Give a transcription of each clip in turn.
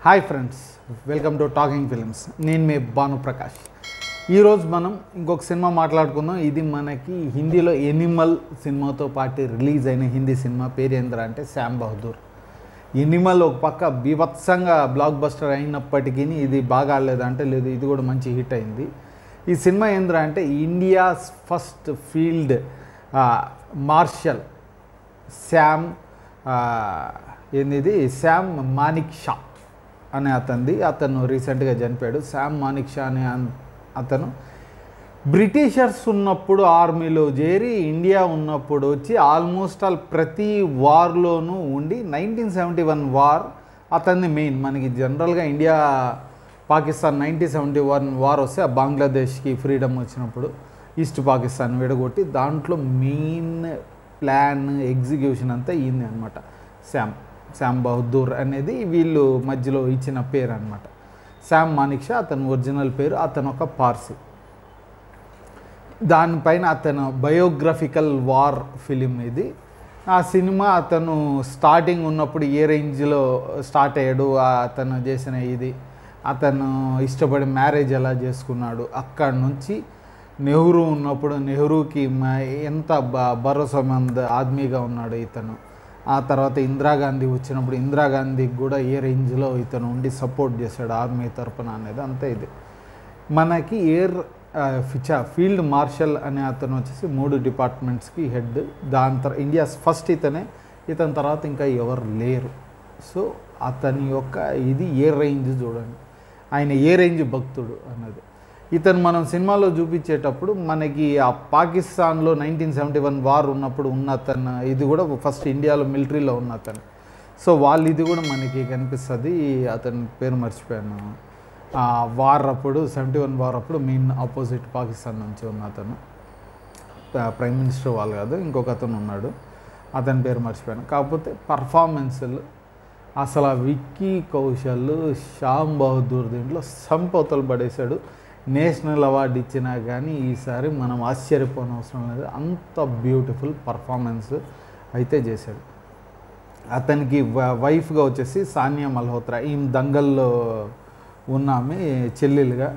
hi friends welcome to talking films నేను మీ భాను ప్రకాష్ ఈరోజు మనం ఇంకొక సినిమా మాట్లాడుకుందాం ఇది మనకి హిందీలో ఎనిమల్ సినిమాతో పాటు రిలీజ్ అయిన హిందీ సినిమా పేరు ఏంద్రా అంటే శ్యామ్ బహదూర్ ఎనిమల్ ఒక పక్క బీభత్సంగా బ్లాక్ బస్టర్ అయినప్పటికీ ఇది బాగా ఆడలేదు అంటే లేదు ఇది కూడా మంచి హిట్ అయింది ఈ సినిమా ఏంద్రా అంటే India's first field marshal Sam ఆ, ఏంది శామ్ మానిక్ షా అనే అతనిది అతను రీసెంట్గా చనిపోయాడు శామ్ మానిక్ షా అనే అన్- అతను బ్రిటిషర్స్ ఉన్నప్పుడు ఆర్మీలో చేరి ఇండియా ఉన్నప్పుడు వచ్చి ఆల్మోస్ట్ ఆల్ ప్రతి వార్లోనూ ఉండి నైన్టీన్ సెవెంటీ వన్ వార్ అతన్ని మెయిన్ మనకి జనరల్గా India Pakistan nineteen seventy one war వస్తే ఆ బంగ్లాదేశ్కి ఫ్రీడమ్ వచ్చినప్పుడు ఈస్ట్ పాకిస్తాన్ విడగొట్టి దాంట్లో మెయిన్ ప్లాన్ ఎగ్జిక్యూషన్ అంతా ఈయన అనమాట శామ్ శామ్ బహదూర్ అనేది వీళ్ళు మధ్యలో ఇచ్చిన పేరు అనమాట శామ్ మానిక్ షా అతని ఒరిజినల్ పేరు అతను ఒక పార్సీ దానిపైన అతను బయోగ్రఫికల్ వార్ ఫిలిం ఇది ఆ సినిమా అతను స్టార్టింగ్ ఉన్నప్పుడు ఏ రేంజ్లో స్టార్ట్ అయ్యాడు ఆ అతను చేసిన ఇది అతను ఇష్టపడి మ్యారేజ్ ఎలా చేసుకున్నాడు అక్కడి నుంచి నెహ్రూ ఉన్నప్పుడు నెహ్రూకి మ- ఎంత బ భరోసామంద ఆద్మీగా ఉన్నాడు ఇతను ఆ తర్వాత ఇందిరాగాంధీ వచ్చినప్పుడు ఇందిరాగాంధీకి కూడా ఏ రేంజ్లో ఇతను ఉండి సపోర్ట్ చేశాడు ఆర్మీ తరపున అనేది అంతా ఇది మనకి ఎయిర్ ఫిచా ఫీల్డ్ మార్షల్ అనే అతను వచ్చేసి మూడు డిపార్ట్మెంట్స్కి హెడ్ దాని తర్వాత ఇండియాస్ ఫస్ట్ ఇతనే ఇతని తర్వాత ఇంకా ఎవరు లేరు సో అతని యొక్క ఇది ఏ రేంజ్ చూడండి ఆయన ఏ రేంజ్ భక్తుడు అన్నది ఇతను మనం సినిమాలో చూపించేటప్పుడు మనకి ఆ పాకిస్తాన్లో నైన్టీన్ సెవెంటీ వన్ వార్ ఉన్నప్పుడు ఉన్న అతను ఇది కూడా ఫస్ట్ ఇండియాలో మిలిటరీలో ఉన్న అతను సో వాళ్ళు ఇది కూడా మనకి కనిపిస్తుంది అతని పేరు మర్చిపోయాను ఆ వార్ అప్పుడు సెవెంటీ వన్ వార్ అప్పుడు మెయిన్ ఆపోజిట్ పాకిస్తాన్ నుంచి ఉన్న అతను ప- ప్రైమ్ మినిస్టర్ వాళ్ళు కాదు ఇంకొక అతను ఉన్నాడు అతని పేరు మర్చిపోయాను కాకపోతే పర్ఫార్మెన్స్లు అసలు ఆ విక్కీ కౌశల్ శ్యామ్ బహదూర్ దీంట్లో సంపవతలు పడేశాడు నేషనల్ అవార్డు ఇచ్చినా కానీ ఈసారి మనం ఆశ్చర్యపోనవసరం లేదు అంత బ్యూటిఫుల్ పర్ఫార్మెన్స్ అయితే చేశాడు అతనికి వ- వైఫ్గా వచ్చేసి సానియా మల్హోత్రా ఈమె దంగల్లో ఉన్న ఆమె చెల్లెలుగా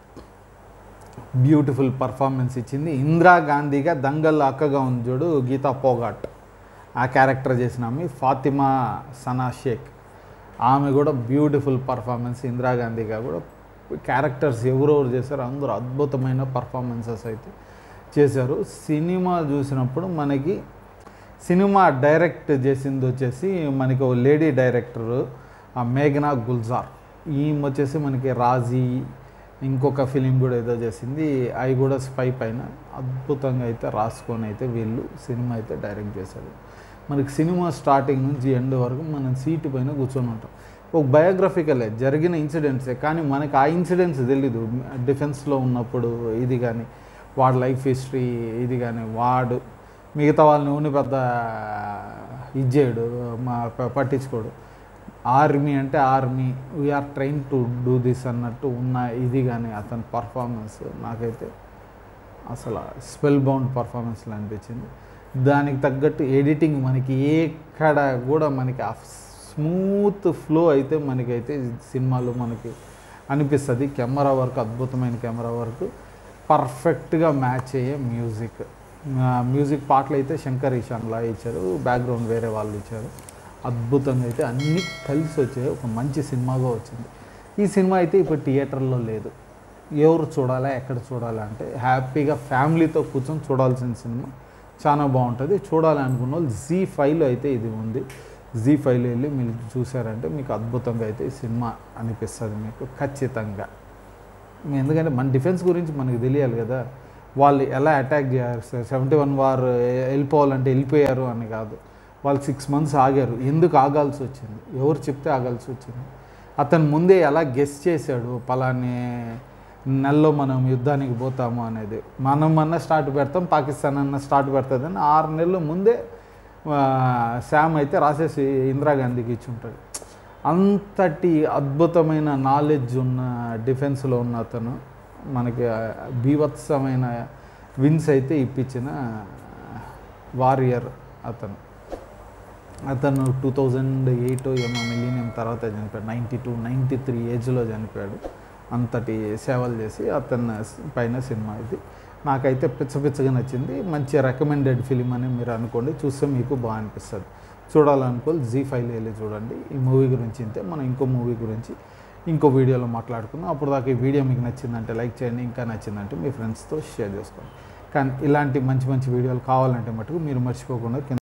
బ్యూటిఫుల్ పర్ఫార్మెన్స్ ఇచ్చింది ఇందిరాగాంధీగా దంగల్ అక్కగా ఉంది చూడు గీతా పోగాట్ ఆ క్యారెక్టర్ చేసిన ఆమె ఫాతిమా సనా షేక్ ఆమె కూడా బ్యూటిఫుల్ పర్ఫార్మెన్స్ ఇందిరాగాంధీగా కూడా క్యారెక్టర్స్ ఎవరెవరు చేశారో అందరూ అద్భుతమైన పర్ఫార్మెన్సెస్ అయితే చేశారు సినిమా చూసినప్పుడు మనకి సినిమా డైరెక్ట్ చేసింది వచ్చేసి మనకి ఒక లేడీ డైరెక్టర్ మేఘనా గుల్జార్ ఈమె వచ్చేసి మనకి రాజీ ఇంకొక ఫిలిం కూడా ఏదో చేసింది అవి కూడా స్పై పైన అద్భుతంగా అయితే రాసుకొని అయితే వీళ్ళు సినిమా అయితే డైరెక్ట్ చేశారు మనకి సినిమా స్టార్టింగ్ నుంచి ఎండ్ వరకు మనం సీటు పైన కూర్చొని ఉంటాం ఒక బయోగ్రఫికలే జరిగిన ఇన్సిడెంట్సే కానీ మనకి ఆ ఇన్సిడెంట్స్ తెలీదు డిఫెన్స్లో ఉన్నప్పుడు ఇది కానీ వాడి లైఫ్ హిస్టరీ ఇది కానీ వాడు మిగతా వాళ్ళని ఊని పెద్ద ఇది చేయడు మా ప- పట్టించుకోడు ఆర్మీ అంటే army we're train to do this అన్నట్టు ఉన్న ఇది కానీ అతని పర్ఫార్మెన్స్ నాకైతే అసలు స్పెల్ బౌండ్ పర్ఫార్మెన్స్లో అనిపించింది దానికి తగ్గట్టు ఎడిటింగ్ మనకి ఎక్కడ కూడా మనకి ఆ స్మూత్ ఫ్లో అయితే మనకైతే సినిమాలో మనకి అనిపిస్తుంది కెమెరా వర్క్ అద్భుతమైన కెమెరా వర్క్ పర్ఫెక్ట్గా మ్యాచ్ అయ్యే మ్యూజిక్ మ్యూజిక్ పాటలు అయితే శంకర్ ఈశాన్లా ఇచ్చారు బ్యాక్గ్రౌండ్ వేరే వాళ్ళు ఇచ్చారు అద్భుతంగా అయితే అన్నీ కలిసి వచ్చాయి ఒక మంచి సినిమాగా వచ్చింది ఈ సినిమా అయితే ఇప్పుడు థియేటర్లో లేదు ఎవరు చూడాలా ఎక్కడ చూడాలా అంటే హ్యాపీగా ఫ్యామిలీతో కూర్చొని చూడాల్సిన సినిమా చాలా బాగుంటుంది చూడాలి అనుకున్న వాళ్ళు జీ ఫైవ్లో అయితే ఇది ఉంది జీ ఫైవ్లో వెళ్ళి మీరు చూసారంటే మీకు అద్భుతంగా అయితే ఈ సినిమా అనిపిస్తుంది మీకు ఖచ్చితంగా ఎందుకంటే మన డిఫెన్స్ గురించి మనకు తెలియాలి కదా వాళ్ళు ఎలా అటాక్ చేయారు సెవెంటీ వన్ వార్ వెళ్ళిపోవాలంటే వెళ్ళిపోయారు అని కాదు వాళ్ళు సిక్స్ మంత్స్ ఆగారు ఎందుకు ఆగాల్సి వచ్చింది ఎవరు చెప్తే ఆగాల్సి వచ్చింది అతను ముందే ఎలా గెస్ చేశాడు పలాని నెలలో మనం యుద్ధానికి పోతాము అనేది మనం అన్న స్టార్ట్ పెడతాం పాకిస్తాన్ అన్న స్టార్ట్ పెడుతుందని ఆరు నెలల ముందే ఆ, శామ్ అయితే రాసేసి ఇందిరాగాంధీకి ఇచ్చి ఉంటాడు అంతటి అద్భుతమైన నాలెడ్జ్ ఉన్న డిఫెన్స్లో ఉన్న అతను మనకి ఆ బీభత్సమైన విన్స్ అయితే ఇప్పించిన వారియర్ అతను అతను టూ థౌజండ్ ఎయిట్ ఏమో మిలీనియం తర్వాత చనిపోయాడు నైంటీ టూ నైంటీ త్రీ ఏజ్లో చనిపోయాడు అంతటి సేవలు చేసి అతను పైన సినిమా ఇది నాకైతే పిచ్చ పిచ్చగా నచ్చింది మంచి రికమెండెడ్ ఫిలిం అని మీరు అనుకోండి చూస్తే మీకు బాగా అనిపిస్తుంది చూడాలనుకో జీ ఫైవ్లో వెళ్ళి చూడండి ఈ మూవీ గురించి ఇంతే మనం ఇంకో మూవీ గురించి ఇంకో వీడియోలో మాట్లాడుకుందాం అప్పుడు దాకా ఈ వీడియో మీకు నచ్చిందంటే లైక్ చేయండి ఇంకా నచ్చిందంటే మీ ఫ్రెండ్స్తో షేర్ చేసుకోండి కానీ ఇలాంటి మంచి మంచి వీడియోలు కావాలంటే మటుకు మీరు మర్చిపోకుండా కింద